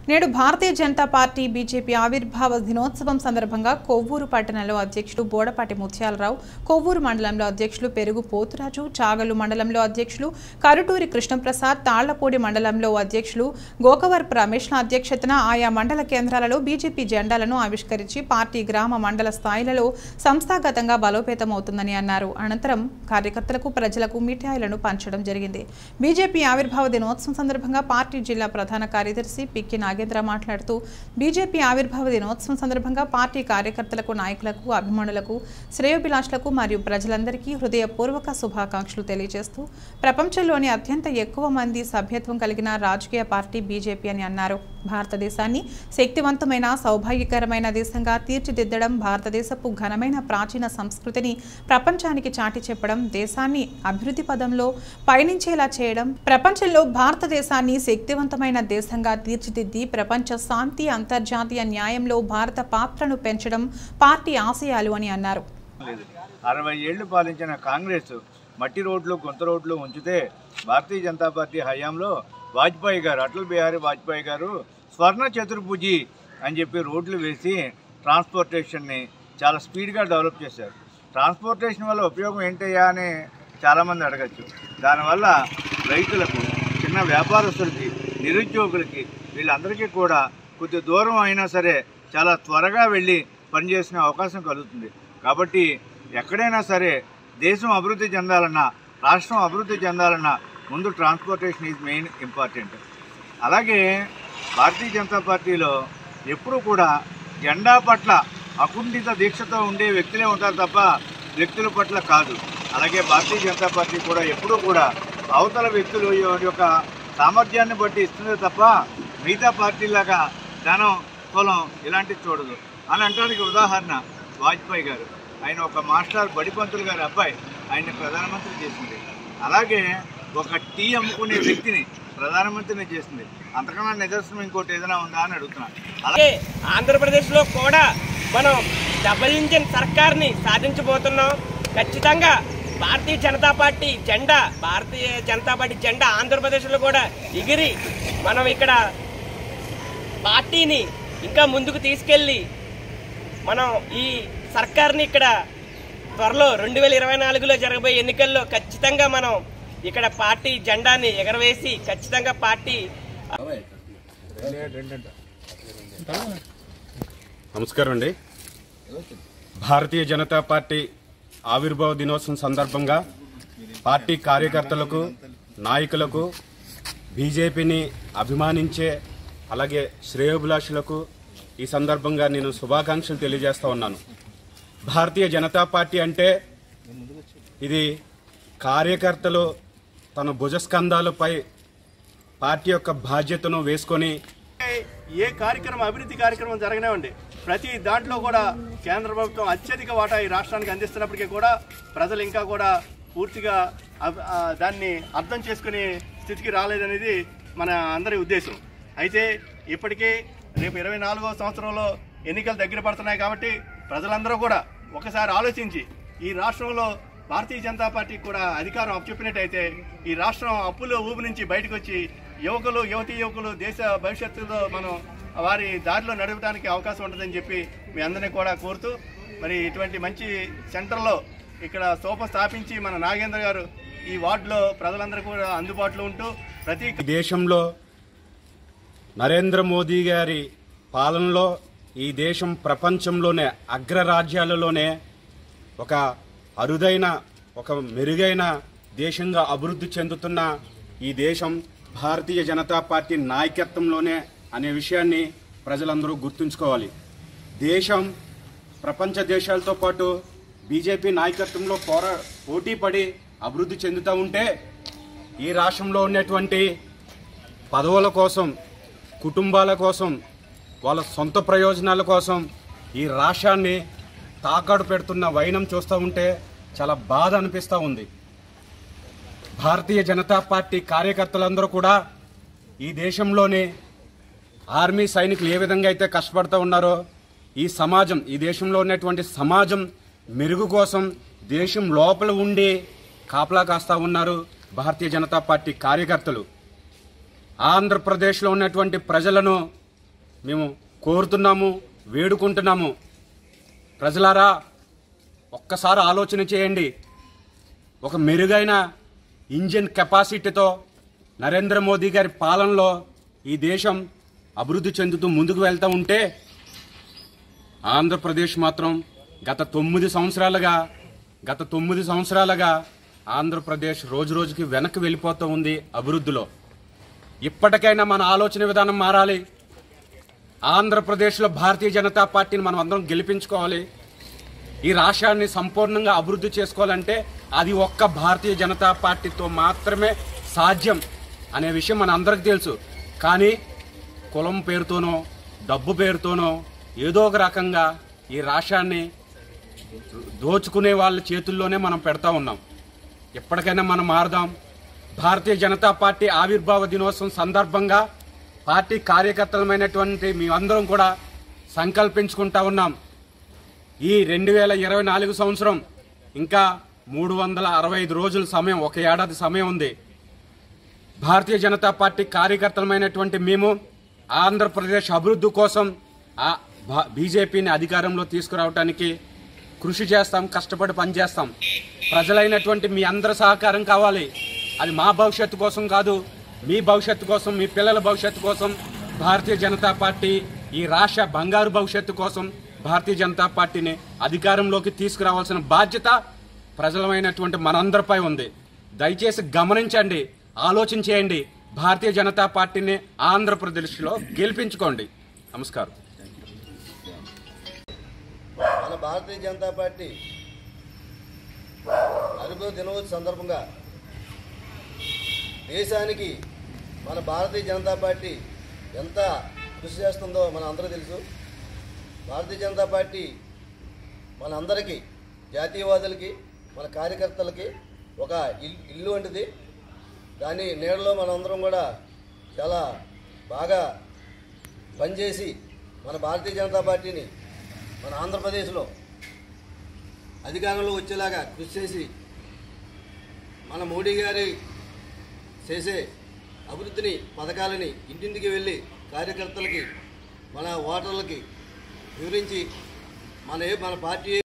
నేడు భారతీయ Janata party BJP ఆవిర్భావ దినోత్సవం సందర్భంగా కొవ్వూరు పట్టణంలో అధ్యక్షుడు బోడపాటి ముత్యాలరావు కొవ్వూరు మండలంలో అధ్యక్షులు పెరుగు పోతురాజు చాగలు మండలంలో అధ్యక్షులు కరుటూరి కృష్ణప్రసాద్ తాళ్లపూడి మండలంలో అధ్యక్షులు గోకవరపు రమేష్ల అధ్యక్షతన ఆయా మండల కేంద్రాలలో బీజేపీ జెండాలను ఆవిష్కరించి పార్టీ గ్రామ మండల స్థాయిలలో సంస్థాగతంగా బలోపేతమవుతుందని అన్నారు అనంతరం కార్యకర్తలకు ప్రజలకు మిఠాయిలను పంచడం జరిగింది బీజేపీ ఆవిర్భావ దినోత్సవం సందర్భంగా పార్టీ జిల్లా ప్రధాన కార్యదర్శి పిక్కి నాగేంద్ర మాట్లాడుతూ బీజేపీ ఆవిర్భావ దినోత్సవం సందర్భంగా పార్టీ కార్యకర్తలకు నాయకులకు అభిమానులకు శ్రేయోభిలాషులకు మరియు ప్రజలందరికీ హృదయపూర్వక శుభాకాంక్షలు తెలియజేస్తూ ప్రపంచంలోని అత్యంత ఎక్కువ మంది సభ్యత్వం కలిగిన రాజకీయ పార్టీ బీజేపీ అని అన్నారు భారతదేశాన్ని శక్తివంతమైన సౌభాగ్యకరమైన దేశంగా తీర్చిదిద్దడం భారతదేశపు ఘనమైన ప్రాచీన సంస్కృతిని ప్రపంచానికి చాటి చెప్పడం దేశాన్ని అభివృద్ధి పదంలో పయనించేలా చేయడం ప్రపంచంలో భారతదేశాన్ని శక్తివంతమైన దేశంగా తీర్చిదిద్ది ప్రపంచ శాంతి అంతర్జాతీయ న్యాయంలో భారత పాత్రను పెంచడం పార్టీ ఆశయాలు అని అన్నారు లేదు అరవై ఏళ్లు పాలించిన కాంగ్రెస్ మట్టి రోడ్లు గుంత రోడ్లు ఉంచితే భారతీయ జనతా పార్టీ హయాంలో వాజ్పేయి గారు అటల్ బిహారీ వాజ్పేయి గారు స్వర్ణ చతుర్భుజి అని చెప్పి రోడ్లు వేసి ట్రాన్స్పోర్టేషన్ని చాలా స్పీడ్గా డెవలప్ చేశారు ట్రాన్స్పోర్టేషన్ వల్ల ఉపయోగం ఏంటయ్యా అని చాలామంది అడగచ్చు దానివల్ల రైతులకు చిన్న వ్యాపారస్తులకి నిరుద్యోగులకి వీళ్ళందరికీ కూడా కొద్ది దూరం అయినా సరే చాలా త్వరగా వెళ్ళి పనిచేసుకునే అవకాశం కలుగుతుంది కాబట్టి ఎక్కడైనా సరే దేశం అభివృద్ధి చెందాలన్నా రాష్ట్రం అభివృద్ధి చెందాలన్నా ముందు ట్రాన్స్పోర్టేషన్ ఈజ్ మెయిన్ ఇంపార్టెంట్ అలాగే భారతీయ జనతా పార్టీలో ఎప్పుడూ కూడా జెండా పట్ల అకుంఠిత దీక్షతో ఉండే వ్యక్తులే ఉంటారు తప్ప వ్యక్తుల పట్ల కాదు అలాగే భారతీయ జనతా పార్టీ కూడా ఎప్పుడూ కూడా అవతల వ్యక్తులు యొక్క సామర్థ్యాన్ని బట్టి ఇస్తుంది తప్ప మిగతా పార్టీలాగా ధనం కులం ఇలాంటివి చూడదు అని అంటానికి ఉదాహరణ వాజ్పేయి గారు ఆయన ఒక మాస్టర్ బడిపంతులు గారి అబ్బాయి ఆయన్ని ప్రధానమంత్రి చేసింది అలాగే ఒక టీ అమ్ముకునే వ్యక్తిని ప్రధానమంత్రిని చేసింది అంతకన్నా నిదర్శనం ఇంకోటి ఏదైనా ఉందా అని అడుగుతున్నాను అలాగే ఆంధ్రప్రదేశ్లో కూడా మనం డబల్ ఇంజిన్ సర్కార్ని సాధించబోతున్నాం ఖచ్చితంగా భారతీయ జనతా పార్టీ జెండా భారతీయ జనతా పార్టీ జెండా ఆంధ్రప్రదేశ్లో కూడా ఎగిరి మనం ఇక్కడ పార్టీని ఇంకా ముందుకు తీసుకెళ్ళి మనం ఈ సర్కార్ని ఇక్కడ త్వరలో రెండు వేల ఇరవై నాలుగులో జరగబోయే ఎన్నికల్లో ఖచ్చితంగా మనం ఇక్కడ పార్టీ జెండాని ఎగరవేసి ఖచ్చితంగా పార్టీ నమస్కారం అండి భారతీయ జనతా పార్టీ ఆవిర్భావ దినోత్సవం సందర్భంగా పార్టీ కార్యకర్తలకు నాయకులకు బీజేపీని అభిమానించే అలాగే శ్రేయోభిలాషులకు ఈ సందర్భంగా నేను శుభాకాంక్షలు తెలియజేస్తా ఉన్నాను భారతీయ జనతా పార్టీ అంటే ఇది కార్యకర్తలు తన భుజస్కంధాలపై పార్టీ యొక్క బాధ్యతను వేసుకొని ఏ కార్యక్రమం అభివృద్ధి కార్యక్రమం జరగనివ్వండి ప్రతి దాంట్లో కూడా కేంద్ర ప్రభుత్వం అత్యధిక వాటా ఈ రాష్ట్రానికి అందిస్తున్నప్పటికీ కూడా ప్రజలు ఇంకా కూడా పూర్తిగా అబ్- ఆ, దాన్ని అర్థం చేసుకునే స్థితికి రాలేదనేది మన అందరి ఉద్దేశం అయితే ఇప్పటికీ రేపు ఇరవై నాలుగో సంవత్సరంలో ఎన్నికలు దగ్గర పడుతున్నాయి కాబట్టి ప్రజలందరూ కూడా ఒకసారి ఆలోచించి ఈ రాష్ట్రంలో భారతీయ జనతా పార్టీకి కూడా అధికారం అప్పచెప్పినట్టయితే ఈ రాష్ట్రం అప్పుల ఊబి నుంచి బయటకు వచ్చి యువకులు యువతీ యువకులు దేశ భవిష్యత్తులో మనం వారి దారిలో నడవడానికి అవకాశం ఉంటుందని చెప్పి మీ అందరినీ కూడా కోరుతూ మరి ఇటువంటి మంచి సెంటర్లో ఇక్కడ సోఫా స్థాపించి మన నాగేంద్ర గారు ఈ వార్డులో ప్రజలందరూ కూడా అందుబాటులో ఉంటూ ప్రతి ఈ దేశంలో నరేంద్ర మోదీ గారి పాలనలో ఈ దేశం ప్రపంచంలోనే అగ్రరాజ్యాలలోనే ఒక అరుదైన ఒక మెరుగైన దేశంగా అభివృద్ధి చెందుతున్న ఈ దేశం భారతీయ జనతా పార్టీ నాయకత్వంలోనే అనే విషయాన్ని ప్రజలందరూ గుర్తుంచుకోవాలి దేశం ప్రపంచ దేశాలతో పాటు బీజేపీ నాయకత్వంలో పోరా పోటీ పడి అభివృద్ధి చెందుతూ ఉంటే ఈ రాష్ట్రంలో ఉన్నటువంటి పదవుల కోసం కుటుంబాల కోసం వాళ్ళ సొంత ప్రయోజనాల కోసం ఈ రాష్ట్రాన్ని తాకడు పెడుతున్న వైనం చూస్తూ ఉంటే చాలా బాధ అనిపిస్తూ ఉంది భారతీయ జనతా పార్టీ కార్యకర్తలందరూ కూడా ఈ దేశంలోని ఆర్మీ సైనికులు ఏ విధంగా అయితే కష్టపడుతూ ఉన్నారో ఈ సమాజం ఈ దేశంలో ఉన్నటువంటి సమాజం మెరుగు కోసం దేశం లోపల ఉండి కాపలా కాస్తా ఉన్నారు భారతీయ జనతా పార్టీ కార్యకర్తలు ఆంధ్రప్రదేశ్లో ఉన్నటువంటి ప్రజలను మేము కోరుతున్నాము వేడుకుంటున్నాము ప్రజలారా ఒక్కసారి ఆలోచన చేయండి ఒక మెరుగైన ఇంజిన్ కెపాసిటీతో నరేంద్ర మోదీ గారి పాలనలో ఈ దేశం అభివృద్ధి చెందుతూ ముందుకు వెళ్తూ ఉంటే ఆంధ్రప్రదేశ్ మాత్రం గత తొమ్మిది సంవత్సరాలుగా గత తొమ్మిది సంవత్సరాలుగా ఆంధ్రప్రదేశ్ రోజు రోజుకి వెనక్కి వెళ్ళిపోతూ ఉంది అభివృద్ధిలో ఇప్పటికైనా మన ఆలోచన విధానం మారాలి ఆంధ్రప్రదేశ్లో భారతీయ జనతా పార్టీని మనం అందరం గెలిపించుకోవాలి ఈ రాష్ట్రాన్ని సంపూర్ణంగా అభివృద్ధి చేసుకోవాలంటే అది ఒక్క భారతీయ జనతా పార్టీతో మాత్రమే సాధ్యం అనే విషయం మన అందరికి తెలుసు కానీ కులం పేరుతోనో డబ్బు పేరుతోనో ఏదో ఒక రకంగా ఈ రాష్ట్రాన్ని దోచుకునే వాళ్ళ చేతుల్లోనే మనం పెడతా ఉన్నాం ఎప్పటికైనా మనం మారదాం భారతీయ జనతా పార్టీ ఆవిర్భావ దినోత్సవం సందర్భంగా పార్టీ కార్యకర్తలమైనటువంటి మేమందరం కూడా సంకల్పించుకుంటా ఉన్నాం ఈ రెండు వేల ఇరవై నాలుగు సంవత్సరం ఇంకా మూడు వందల అరవై ఐదు రోజుల సమయం ఒక ఏడాది సమయం ఉంది భారతీయ జనతా పార్టీ కార్యకర్తలమైనటువంటి మేము ఆంధ్రప్రదేశ్ అభివృద్ధి కోసం ఆ భా- బీజేపీని అధికారంలో తీసుకురావడానికి కృషి చేస్తాం కష్టపడి పనిచేస్తాం ప్రజలైనటువంటి మీ అందరి సహకారం కావాలి అది మా భవిష్యత్తు కోసం కాదు మీ భవిష్యత్తు కోసం మీ పిల్లల భవిష్యత్తు కోసం భారతీయ జనతా పార్టీ ఈ రాష్ట్ర బంగారు భవిష్యత్తు కోసం భారతీయ జనతా పార్టీని అధికారంలోకి తీసుకురావాల్సిన బాధ్యత ప్రజలమైనటువంటి మనందరిపై ఉంది దయచేసి గమనించండి ఆలోచన చేయండి భారతీయ జనతా పార్టీని ఆంధ్రప్రదేశ్లో గెలిపించుకోండి నమస్కారం మన భారతీయ జనతా పార్టీ అభివృద్ధి దినోత్సవ సందర్భంగా దేశానికి మన భారతీయ జనతా పార్టీ ఎంత కృషి చేస్తుందో మన అందరూ తెలుసు భారతీయ జనతా పార్టీ మన అందరికీ జాతీయవాదులకి మన కార్యకర్తలకి ఒక ఇల్- ఇల్లు వంటిది దాని నీడలో మనందరం కూడా చాలా బాగా పనిచేసి మన భారతీయ జనతా పార్టీని మన ఆంధ్రప్రదేశ్లో అధికారంలో వచ్చేలాగా కృషి చేసి మన మోడీ గారి చేసే అభివృద్ధిని పథకాలని ఇంటింటికి వెళ్ళి కార్యకర్తలకి మన ఓటర్లకి వివరించి మన ఏ మన పార్టీ